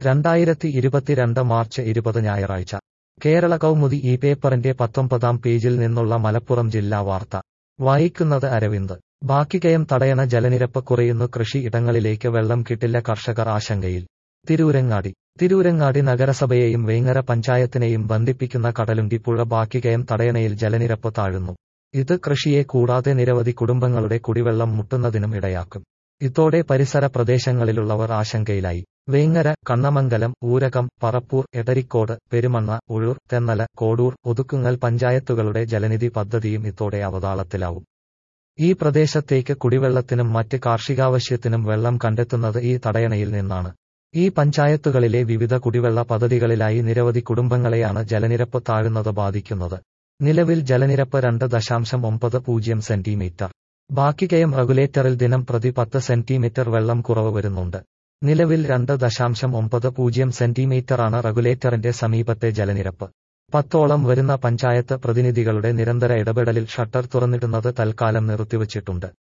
രണ്ടായിരത്തി ഇരുപത്തിരണ്ട് മാർച്ച് ഇരുപത് ഞായറാഴ്ച കേരള കൗമുദി ഈ പേപ്പറിന്റെ പത്തൊമ്പതാം പേജിൽ നിന്നുള്ള മലപ്പുറം ജില്ലാ വാർത്ത വായിക്കുന്നത് അരവിന്ദ് ബാക്കികയം തടയണ ജലനിരപ്പ് കുറയുന്നു കൃഷി ഇടങ്ങളിലേക്ക് വെള്ളം കിട്ടില്ല കർഷകർ ആശങ്കയിൽ തിരൂരങ്ങാടി തിരൂരങ്ങാടി നഗരസഭയെയും വേങ്ങര പഞ്ചായത്തിനെയും ബന്ധിപ്പിക്കുന്ന കടലുണ്ടി പുഴ ബാക്കികയം തടയണയിൽ ജലനിരപ്പ് താഴുന്നു ഇത് കൃഷിയെ കൂടാതെ നിരവധി കുടുംബങ്ങളുടെ കുടിവെള്ളം മുട്ടുന്നതിനും ഇടയാക്കും ഇതോടെ പരിസര പ്രദേശങ്ങളിലുള്ളവർ ആശങ്കയിലായി വേങ്ങര കണ്ണമംഗലം ഊരകം പറപ്പൂർ എടരിക്കോട് പെരുമണ്ണ ഉഴൂർ തെന്നല കോടൂർ ഒതുക്കുങ്ങൽ പഞ്ചായത്തുകളുടെ ജലനിധി പദ്ധതിയും ഇതോടെ അവതാളത്തിലാവും ഈ പ്രദേശത്തേക്ക് കുടിവെള്ളത്തിനും മറ്റ് കാർഷികാവശ്യത്തിനും വെള്ളം കണ്ടെത്തുന്നത് ഈ തടയണയിൽ നിന്നാണ് ഈ പഞ്ചായത്തുകളിലെ വിവിധ കുടിവെള്ള പദ്ധതികളിലായി നിരവധി കുടുംബങ്ങളെയാണ് ജലനിരപ്പ് താഴുന്നത് ബാധിക്കുന്നത് നിലവിൽ ജലനിരപ്പ് രണ്ട് ദശാംശം ഒമ്പത് പൂജ്യം സെന്റിമീറ്റർ ബാക്കികയം റെഗുലേറ്ററിൽ ദിനം പ്രതി പത്ത് സെന്റിമീറ്റർ വെള്ളം കുറവ് വരുന്നുണ്ട് നിലവിൽ രണ്ട് ദശാംശം ഒമ്പത് പൂജ്യം സെന്റിമീറ്ററാണ് റെഗുലേറ്ററിന്റെ സമീപത്തെ ജലനിരപ്പ് പത്തോളം വരുന്ന പഞ്ചായത്ത് പ്രതിനിധികളുടെ നിരന്തര ഇടപെടലിൽ ഷട്ടർ തുറന്നിടുന്നത് തൽക്കാലം നിർത്തിവച്ചിട്ടുണ്ട്